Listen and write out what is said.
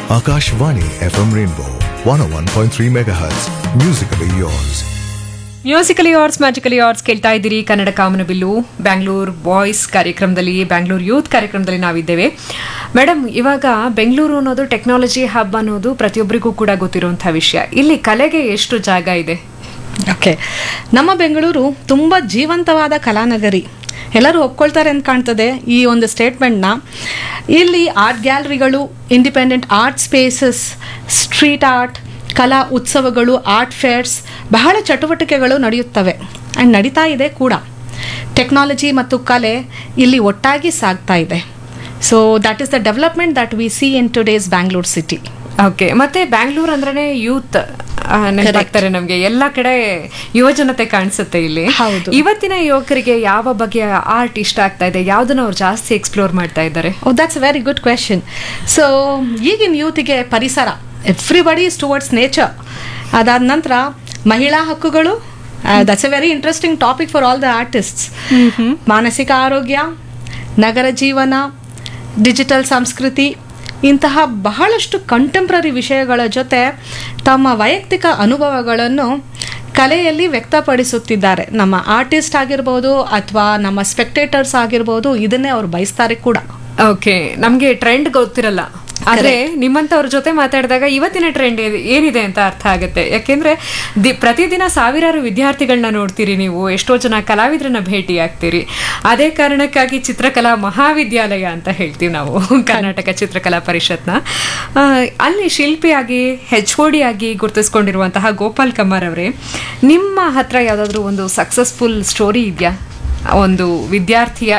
Akashvani FM Rainbow 101.3 MHz. Musically yours. Musically arts magically arts ಕೇಳ್ತಾ ಇದ್ದೀರಿ ಕನ್ನಡ ಕಾಮನಬಿಲ್ಲು Bangalore boys ಕಾರ್ಯಕ್ರಮದಲ್ಲಿ ಬ್ಯಾಂಗ್ಳೂರ್ ಯೂತ್ ಕಾರ್ಯಕ್ರಮದಲ್ಲಿ ನಾವಿದ್ದೇವೆ ಮೇಡಮ್ ಇವಾಗ ಬೆಂಗಳೂರು ಅನ್ನೋದು ಟೆಕ್ನಾಲಜಿ ಹಬ್ ಅನ್ನೋದು ಪ್ರತಿಯೊಬ್ಬರಿಗೂ ಕೂಡ ಗೊತ್ತಿರುವಂತಹ ವಿಷಯ ಇಲ್ಲಿ ಕಲೆಗೆ ಎಷ್ಟು ಜಾಗ ಇದೆ ಓಕೆ ನಮ್ಮ ಬೆಂಗಳೂರು ತುಂಬ ಜೀವಂತವಾದ ಕಲಾನಗರಿ ಎಲ್ಲರೂ ಒಪ್ಕೊಳ್ತಾರೆ ಅಂತ ಕಾಣ್ತದೆ ಈ ಒಂದು ಸ್ಟೇಟ್ಮೆಂಟ್ನ ಇಲ್ಲಿ ಆರ್ಟ್ ಗ್ಯಾಲರಿಗಳು independent art spaces street art ಕಲಾ ಉತ್ಸವಗಳು ಆರ್ಟ್ ಫೇರ್ಸ್ ಬಹಳ ಚಟುವಟಿಕೆಗಳು ನಡೆಯುತ್ತವೆ ಆ್ಯಂಡ್ ನಡೀತಾ ಇದೆ ಕೂಡ ಟೆಕ್ನಾಲಜಿ ಮತ್ತು ಕಲೆ ಇಲ್ಲಿ ಒಟ್ಟಾಗಿ ಸಾಗ್ತಾ ಇದೆ so that is the development that we see in today's Bangalore city okay ಮತ್ತೆ ಬ್ಯಾಂಗ್ಳೂರ್ ಅಂದ್ರೆ ಯೂತ್ ನೆನಪಾಗ್ತಾರೆ ನಮ್ಗೆ ಎಲ್ಲ ಕಡೆ ಯುವಜನತೆ ಕಾಣಿಸುತ್ತೆ ಇಲ್ಲಿ ಹೌದು. ಇವತ್ತಿನ ಯುವಕರಿಗೆ ಯಾವ ಬಗೆಯ ಆರ್ಟ್ ಇಷ್ಟ ಆಗ್ತಾ ಇದೆ ಯಾವ್ದನ್ನ ಅವ್ರು ಜಾಸ್ತಿ ಎಕ್ಸ್ಪ್ಲೋರ್ ಮಾಡ್ತಾ ಇದ್ದಾರೆ oh that's very good question so ಈಗಿನ ಯೂತಿಗೆ ಪರಿಸರ ಎವ್ರಿಬಡಿ ಇಸ್ ಟುವರ್ಡ್ಸ್ ನೇಚರ್ ಅದಾದ ನಂತರ ಮಹಿಳಾ ಹಕ್ಕುಗಳು that's a very interesting topic for all the artists ಮಾನಸಿಕ ಆರೋಗ್ಯ ನಗರ ಜೀವನ ಡಿಜಿಟಲ್ ಸಂಸ್ಕೃತಿ ಇಂತಹ ಬಹಳಷ್ಟು ಕಂಟೆಂಪ್ರರಿ ವಿಷಯಗಳ ಜೊತೆ ತಮ್ಮ ವೈಯಕ್ತಿಕ ಅನುಭವಗಳನ್ನು ಕಲೆಯಲ್ಲಿ ವ್ಯಕ್ತಪಡಿಸುತ್ತಿದ್ದಾರೆ ನಮ್ಮ ಆರ್ಟಿಸ್ಟ್ ಆಗಿರ್ಬೋದು ಅಥವಾ ನಮ್ಮ ಸ್ಪೆಕ್ಟೇಟರ್ಸ್ ಆಗಿರ್ಬೋದು ಇದನ್ನೇ ಅವ್ರು ಬಯಸ್ತಾರೆ ಕೂಡ ಓಕೆ ನಮ್ಗೆ ಟ್ರೆಂಡ್ ಗೊತ್ತಿರಲ್ಲ ಆದ್ರೆ ನಿಮ್ಮಂತವ್ರ ಜೊತೆ ಮಾತಾಡಿದಾಗ ಇವತ್ತಿನ ಟ್ರೆಂಡ್ ಏನಿದೆ ಅಂತ ಅರ್ಥ ಆಗುತ್ತೆ ಯಾಕೆಂದ್ರೆ ದಿ ಪ್ರತಿದಿನ ಸಾವಿರಾರು ವಿದ್ಯಾರ್ಥಿಗಳನ್ನ ನೋಡ್ತೀರಿ ನೀವು ಎಷ್ಟೋ ಜನ ಕಲಾವಿದ್ರನ್ನ ಭೇಟಿ ಆಗ್ತೀರಿ ಅದೇ ಕಾರಣಕ್ಕಾಗಿ ಚಿತ್ರಕಲಾ ಮಹಾವಿದ್ಯಾಲಯ ಅಂತ ಹೇಳ್ತೀವಿ ನಾವು ಕರ್ನಾಟಕ ಚಿತ್ರಕಲಾ ಪರಿಷತ್ನ ಆ, ಅಲ್ಲಿ ಶಿಲ್ಪಿಯಾಗಿ ಹೆಚ್ ಆಗಿ ಗುರುತಿಸ್ಕೊಂಡಿರುವಂತಹ ಗೋಪಾಲ್ ಕಮಾರ್ ಅವರೇ ನಿಮ್ಮ ಹತ್ರ ಯಾವ್ದಾದ್ರು ಒಂದು ಸಕ್ಸಸ್ಫುಲ್ ಸ್ಟೋರಿ ಇದೆಯಾ ಒಂದು ವಿದ್ಯಾರ್ಥಿಯ